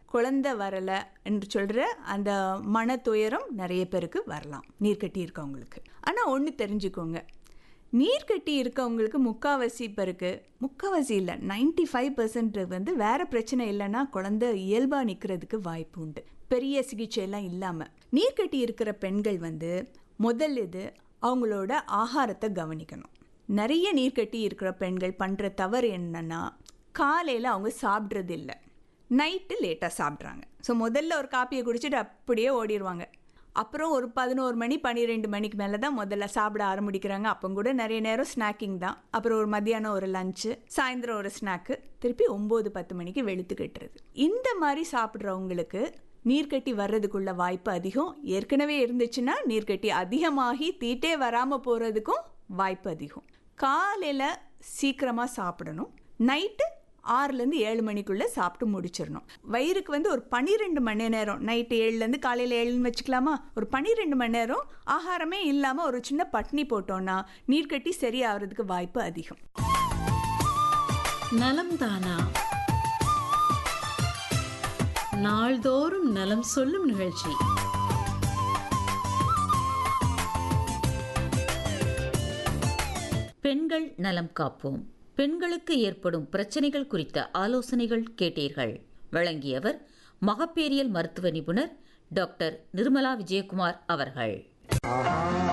குழந்தை வரலை என்று சொல்கிற அந்த மன துயரம் நிறைய பேருக்கு வரலாம் நீர்க்கட்டி இருக்கவங்களுக்கு ஆனால் ஒன்று தெரிஞ்சுக்கோங்க நீர்க்கட்டி இருக்கவங்களுக்கு முக்காவாசி பேருக்கு முக்காவாசி இல்லை நைன்டி ஃபைவ் பர்சன்ட் வந்து வேற பிரச்சனை இல்லைன்னா குழந்தை இயல்பாக நிற்கிறதுக்கு வாய்ப்பு உண்டு பெரிய சிகிச்சையெல்லாம் இல்லாமல் நீர்க்கட்டி இருக்கிற பெண்கள் வந்து முதல் இது அவங்களோட ஆகாரத்தை கவனிக்கணும் நிறைய நீர்க்கட்டி இருக்கிற பெண்கள் பண்ணுற தவறு என்னன்னா காலையில் அவங்க சாப்பிட்றது இல்லை நைட்டு லேட்டாக சாப்பிட்றாங்க ஸோ முதல்ல ஒரு காப்பியை குடிச்சிட்டு அப்படியே ஓடிடுவாங்க அப்புறம் ஒரு பதினோரு மணி பன்னிரெண்டு மணிக்கு மேலே தான் முதல்ல சாப்பிட ஆரம்பிக்கிறாங்க அப்போ கூட நிறைய நேரம் ஸ்நாக்கிங் தான் அப்புறம் ஒரு மத்தியானம் ஒரு லஞ்சு சாயந்தரம் ஒரு ஸ்நாக்கு திருப்பி ஒம்பது பத்து மணிக்கு வெளுத்து கட்டுறது இந்த மாதிரி சாப்பிட்றவங்களுக்கு நீர்க்கட்டி வர்றதுக்குள்ள வாய்ப்பு அதிகம் ஏற்கனவே இருந்துச்சுன்னா நீர்க்கட்டி அதிகமாகி தீட்டே வராமல் போகிறதுக்கும் வாய்ப்பு அதிகம் காலையில் சீக்கிரமாக சாப்பிடணும் நைட்டு ஆறுலேருந்து ஏழு மணிக்குள்ளே சாப்பிட்டு முடிச்சிடணும் வயிறுக்கு வந்து ஒரு பன்னிரெண்டு மணி நேரம் நைட்டு ஏழுலேருந்து காலையில் ஏழுன்னு வச்சுக்கலாமா ஒரு பன்னிரெண்டு மணி நேரம் ஆகாரமே இல்லாமல் ஒரு சின்ன பட்னி போட்டோன்னா நீர்க்கட்டி சரியாகிறதுக்கு வாய்ப்பு அதிகம் நலம் தானா நாள்தோறும் நலம் சொல்லும் நிகழ்ச்சி பெண்கள் நலம் காப்போம் பெண்களுக்கு ஏற்படும் பிரச்சனைகள் குறித்த ஆலோசனைகள் கேட்டீர்கள் வழங்கியவர் மகப்பேரியல் மருத்துவ நிபுணர் டாக்டர் நிர்மலா விஜயகுமார் அவர்கள்